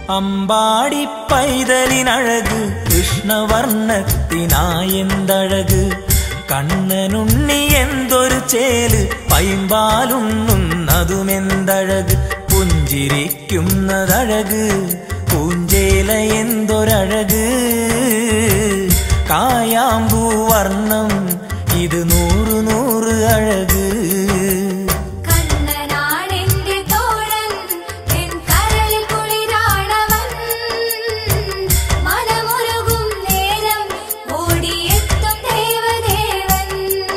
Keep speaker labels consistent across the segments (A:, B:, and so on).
A: അമ്പാടി പൈതലിനഴക് കൃഷ്ണവർണ്ണത്തിനായെന്തഴക് കണ്ണനുണ്ണി എന്തൊരു ചേല് പൈമ്പാലുണ്ണുന്നതുമെന്തഴക് പുഞ്ചിരിക്കുന്നതഴക് പൂഞ്ചേല എന്തൊരഴക് കായാമ്പൂ വർണ്ണം ഇത് നൂറ് നൂറ് അഴക്
B: കണ്ണനാണെന്റെ തോഴൻ എൻ കരളിൽ കുളിരാണവൻ മനമുരുകും നേരം ഓടിയെത്തും ദേവദേവൻ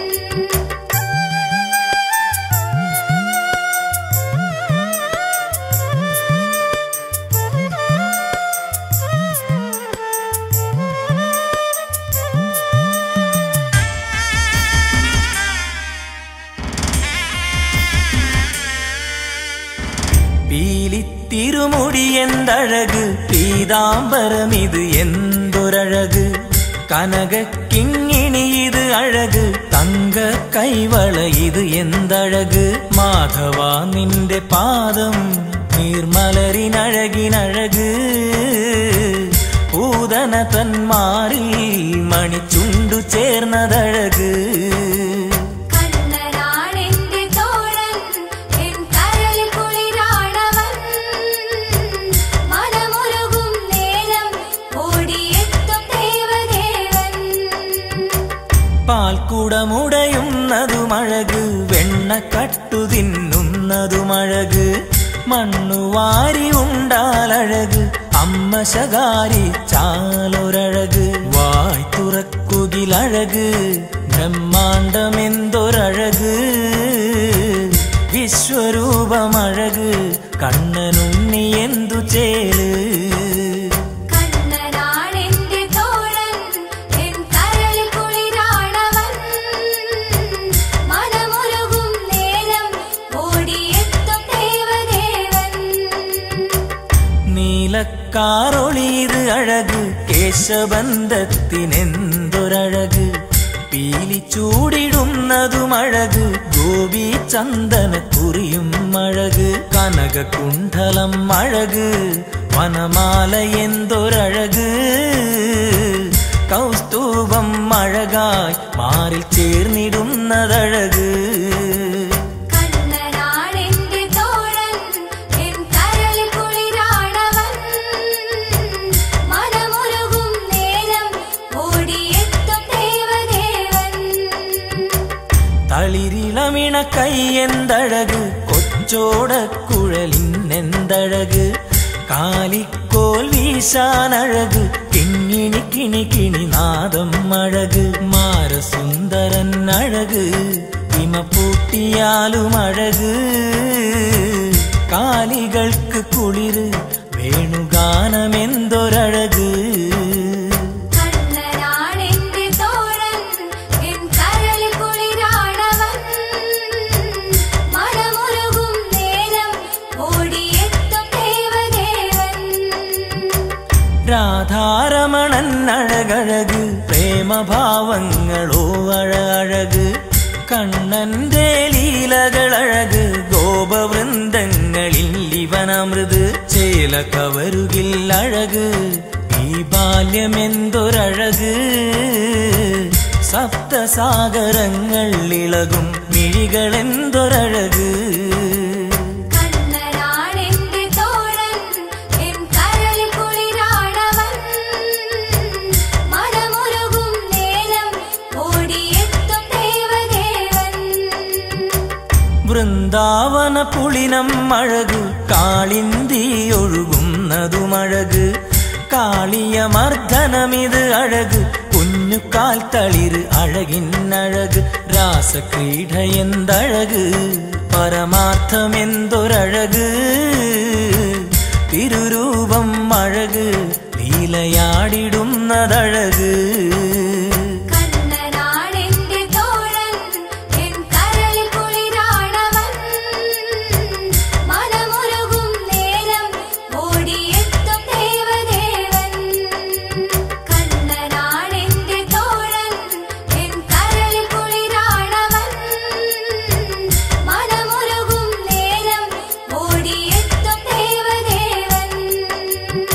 A: പീലിത്തിരുമുടി എന്തഴക് പീതാംബരം ഇത് എന്തൊരഴക് കനക കിങ്ങിണി ഇത് അഴക് തങ്ക കൈവള ഇത് എന്തഴക് മാധവ നിന്റെ പാദം നീർമലരിനഴകിനഴക് പൂതന തന്മാറിൽ മണിച്ചുണ്ടു ചേർന്നതഴക്
B: കണ്ണനാണെന്റെ തോഴൻ എൻ കരളിൽ കുളിരാണവൻ മനമുരുകും നേരം ഓടിയെത്തും ദേവദേവൻ
A: പാൽക്കുടമുടയുന്നതുമഴക് വെണ്ണക്കട്ടു തിന്നുന്നതുമഴക് മണ്ണുവാരി ഉണ്ടാലഴക് അമ്മ ശകാരി ചാലൊരഴക് വായ് തുറക്കുകിലഴക് ബ്രഹ്മാണ്ടമെന്തൊരഴക് വിശ്വരൂപമഴക് കണ്ണനുണ്ണി എന്തു ചേല്
B: കണ്ണനാണെന്റെ തോഴൻ എൻ കരളിൽ കുളിരാണവൻ മനമുരുകും നേരം ഓടിയെത്തും ദേവദേവൻ
A: നീലക്കാറൊളിയത് അഴക് കേശബന്ധത്തിനെന്തൊരഴക് പീലി ചൂടിടുന്നതും അഴക് ഗോപി ചന്ദന കുറിയും അഴക് കനക കുണ്ഠലം അഴക് വനമാല എന്തൊരഴക് കൗസ്തൂഭം അഴകായി മാറിൽ ചേർന്നിടുന്നതഴക്
B: കണ്ണനാണെന്റെ തോഴൻ എൻ കരളിൽ കുളിരാണവൻ മനമുരുകും നേരം ഓടിയെത്തും ദേവദേവൻ
A: തളിരിളമിണ കൈയെന്തഴക് കൊച്ചോടക്കുഴലിന്നെന്തഴക് കാലിക്കോൽ വീശാനഴക് കിങ്ങിണി കിണി കിണി നാദം അഴക് മാരസുന്ദരൻ അഴക് ഹിമപ്പൂട്ടിയാലും അഴക് കാലികൾക്ക് കുളിര് വേണുഗാനമെന്തൊരഴക്
B: കണ്ണനാണെന്റെ തോഴൻ എൻ കരളിൽ കുളിരാണവൻ മനമുരുകും നേരം ഓടിയെത്തും ദേവദേവൻ
A: രാധാരമണൻ അഴകഴക് പ്രേമഭാവങ്ങളോ അഴകഴക് കണ്ണന്റെ ലീലകളഴക് ഗോപവൃന്ദങ്ങളിൽ ഇവനമൃത് ചേല കവരുകിൽ അഴക് ഈ ബാല്യമെന്തൊരഴക് സപ്തസാഗരങ്ങൾ ഇളകും മിഴികളെന്തൊരഴക്
B: കണ്ണനാണെന്റെ തോഴൻ എൻ കരളിൽ കുളിരാണവൻ മനമുരുകും നേരം ഓടിയെത്തും ദേവദേവൻ
A: വൃന്ദാവന പുളിനം അഴകു കാളിന്തി ഒഴുകുന്നതുമഴക് കാളിയമർദ്ദനമിത് അഴക് കുഞ്ഞു കാൽ തളിര് അഴകിന്നഴക് രാസക്രീഡ എന്തഴക് പരമാർത്ഥമെന്തൊരഴക് തിരുരൂപം അഴക് ലീലയാടിടുന്നതഴക്
B: കണ്ണനാണെന്റെ തോഴൻ എൻ കരളിൽ കുളിരാണവൻ മനമുരുകും നേരം ഓടിയെത്തും ദേവദേവൻ കണ്ണനാണെന്റെ തോഴൻ എൻ കരളിൽ കുളിരാണവൻ മനമുരുകും നേരം ഓടിയെത്തും ദേവദേവൻ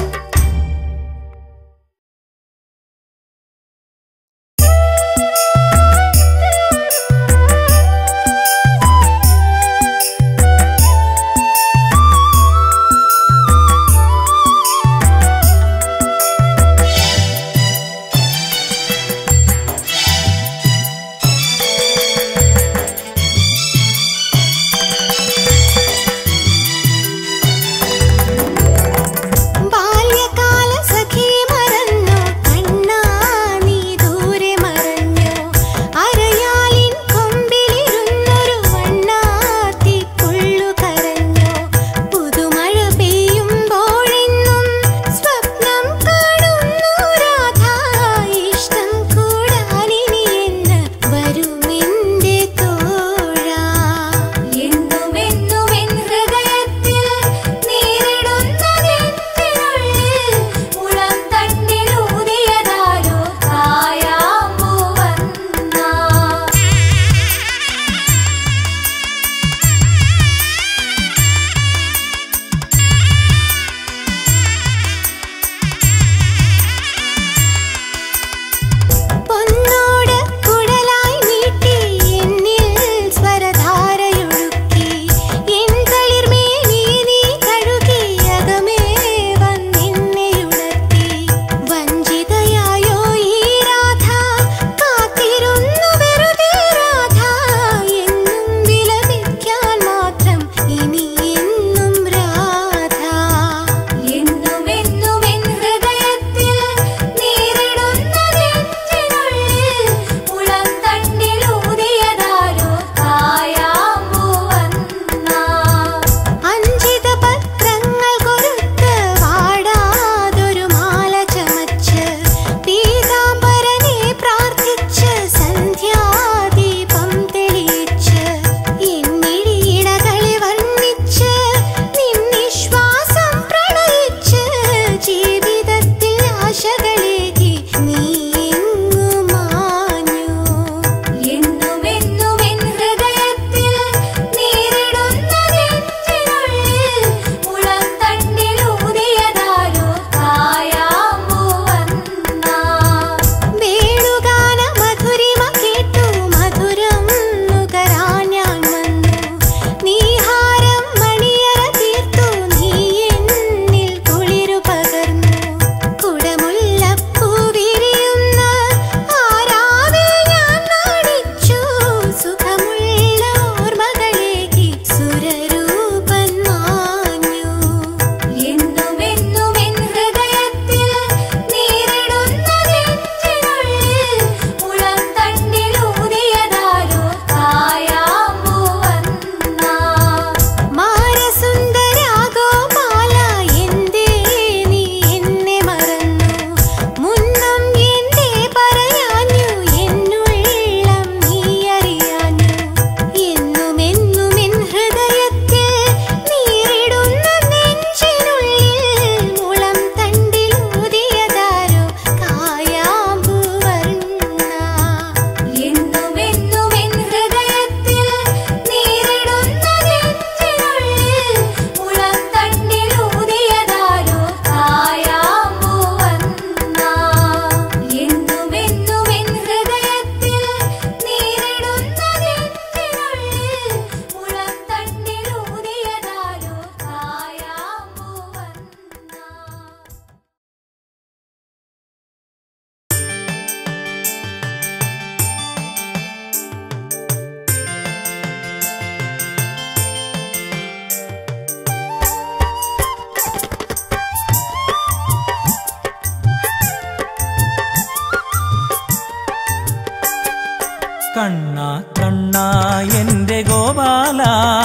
A: കണ്ണാ കണ്ണാ എന്റെ ഗോപാല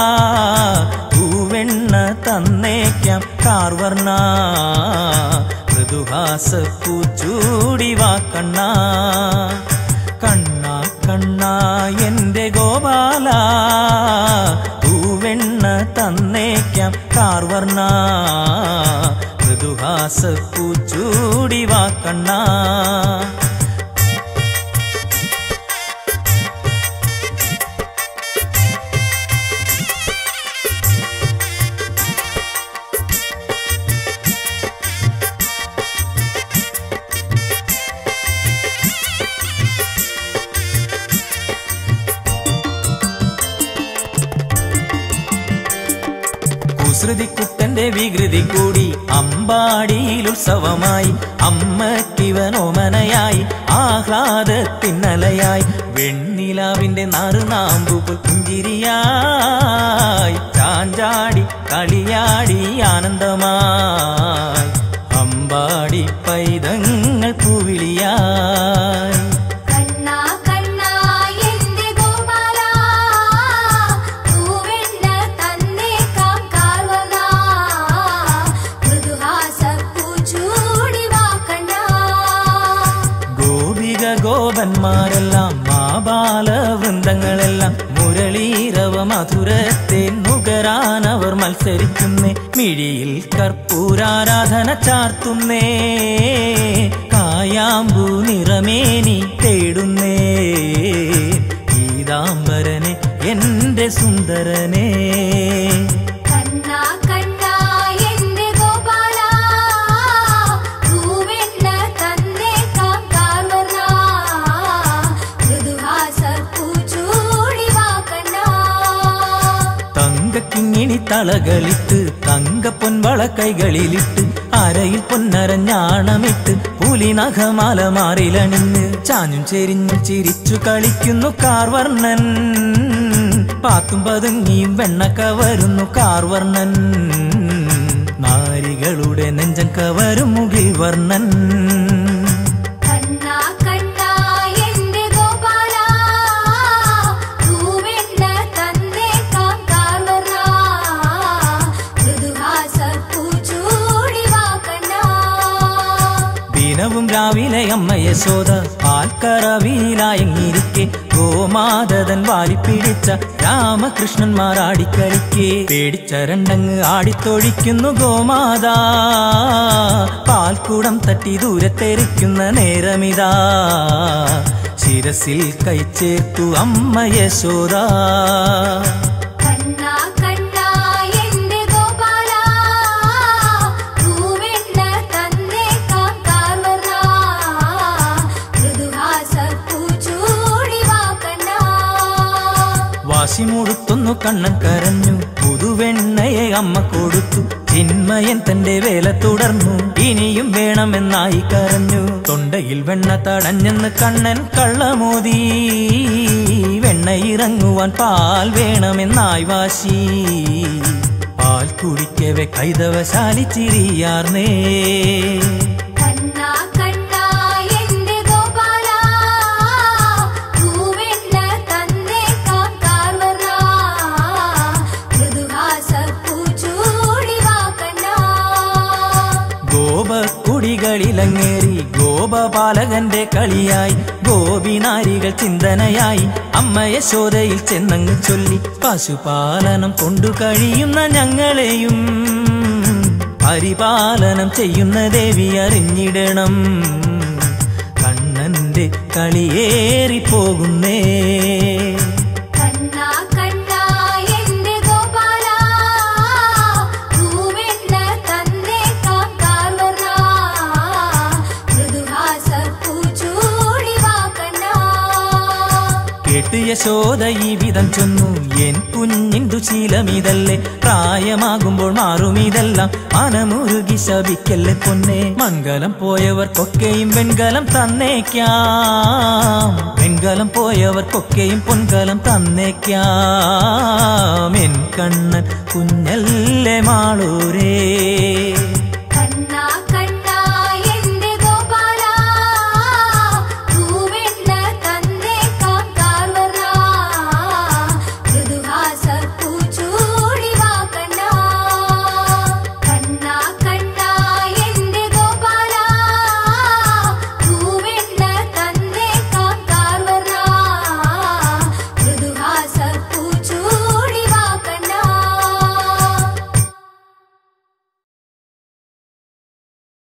A: പൂവെണ്ണ തന്നേക്കാം കാർവർണ മൃദുഹാസ പൂച്ചൂടി വാ കണ്ണാ കണ്ണാ കണ്ണാ എന്റെ ഗോപാല പൂവെണ്ണ തന്നേക്കാം കാർവർണ മൃദുഹാസ പൂച്ചൂടി വാ കണ്ണാ കുസൃതിക്കുട്ടന്റെ വികൃതി കൂടി അമ്പാടിയിൽ ഉത്സവമായി അമ്മക്കിവനോമനയായി ആഹ്ലാദത്തിന്നലയായി വെണ്ണിലാവിന്റെ നറുനാമ്പുകൾ പുഞ്ചിരിയായി ചാഞ്ചാടി കളിയാടി ആനന്ദമായി അമ്പാടി പൈതങ്ങൾ പൂവിളിയായി
B: കണ്ണാ കണ്ണാ എന്റെ ഗോപാല പൂവെണ്ണ തന്നേക്കാം കാർവന മൃദുഹാസ പൂച്ചൂടി വാ കണ്ണാ
A: ഗോപിക ഗോപന്മാരെല്ലാം മാബാല വൃന്ദങ്ങളെല്ലാം മുരളീരവ മധുരത്തെ നുകരാനവർ മത്സരിക്കുന്നേ മിഴിയിൽ കർപ്പൂരാരാധന ചാർത്തുന്നേ കായാമ്പൂ നിറമേനി തേടുന്നേ പീതാംബരനെ എന്റെ സുന്ദരനേ
B: കണ്ണാ കണ്ണാ എന്റെ ഗോപാല പൂവെണ്ണ തന്നേക്കാം കാർവന മൃദുഹാസ പൂച്ചൂടി വാ കണ്ണാ
A: തങ്കക്കിങ്ങിണി തളകളിട്ട് തങ്ക പൊൻവള കൈകളിലിട്ട് അരയിൽ പൊന്നരഞ്ഞാണമിട്ട് പുലിനഖമാല മാറിലണിഞ്ഞ് ചാഞ്ഞും ചെരിഞ്ഞും ചിരിച്ചു കളിക്കുന്നു കാർവർണ്ണൻ പാത്തും പതുങ്ങിയും വെണ്ണ കവരുന്നു കാർവർണ്ണൻ നാരികളുടെ നെഞ്ചം കവരും മുകിൽ വർണ്ണൻ
B: കണ്ണാ കണ്ണാ എന്റെ ഗോപാല പൂവെണ്ണ തന്നേക്കാം കാർവന മൃദുഹാസ പൂച്ചൂടി വാ കണ്ണാ
A: ദിനവും രാവിലെ അമ്മ യശോദ പാൽക്കറവിയിലായെങ്ങിരിക്കെ ഗോമാതൻ വാലിപ്പിടിച്ച രാമകൃഷ്ണന്മാർ ആടിക്കളിക്കെ പേടിച്ച രണ്ടങ്ങ് ആടിത്തൊഴിക്കുന്നു ഗോമാതാ പാൽക്കുടം തട്ടി ദൂരത്തെറിക്കുന്ന നേരമിതാ ശിരസിൽ കൈച്ചേർത്തു അമ്മ യശോദ
B: കണ്ണാ കണ്ണാ എന്റെ ഗോപാല പൂവെണ്ണ തന്നേക്കാം കാർവന മൃദുഹാസ പൂച്ചൂടി വാ കണ്ണാ
A: വാശി മുഴുത്തുന്നു കണ്ണൻ കരഞ്ഞു പുതുവെണ്ണയെ അമ്മ കൊടുത്തു ചിന്മയൻ തന്റെ വേല തുടർന്നു ഇനിയും വേണമെന്നായി കരഞ്ഞു തൊണ്ടയിൽ വെണ്ണ തടഞ്ഞെന്ന് കണ്ണൻ കള്ളമോതി വെണ്ണ ഇറങ്ങുവാൻ പാൽ വേണമെന്നായി വാശി പാൽ കുടിക്കവെ കൈതവശാലി ചിരിയാർന്നേ
B: കണ്ണാ കണ്ണാ എന്റെ ഗോപാല പൂവെണ്ണ തന്നേക്കാം കാർവന മൃദുഹാസ പൂച്ചൂടി വാ കണ്ണാ
A: ഗോപക്കുടികളിലങ്ങേറി ഗോപപാലകന്റെ കളിയായി ഗോപിനാരികൾ ചിന്തനയായി അമ്മ യശോദയിൽ ചെന്നങ്ങ് ചൊല്ലി പശുപാലനം കൊണ്ടു കഴിയുന്ന ഞങ്ങളെയും പരിപാലനം ചെയ്യുന്ന ദേവി അറിഞ്ഞിടണം കണ്ണന്റെ കളിയേറി പോകുന്നേ
B: കണ്ണാ കണ്ണാ എന്റെ ഗോപാല പൂവെണ്ണ തന്നേക്കാം കാർവന മൃദുഹാസ പൂച്ചൂടി വാ കണ്ണാ
A: കേട്ട് യശോദ ഈ വിധം ചൊന്നു എൻ കുഞ്ഞിൻ ദുശീലമിതല്ലേ പ്രായമാകുമ്പോൾ മാറുമിതെല്ലാം മനമുരുകി ശപിക്കല്ലേ പൊന്നെ മംഗലം പോയവർക്കൊക്കെയും വെൺകലം തന്നേക്കാം വെൺകലം പോയവർക്കൊക്കെയും പൊൻകലം തന്നേക്കാം എൻ കണ്ണൻ കുഞ്ഞല്ലേ മാളൂരേ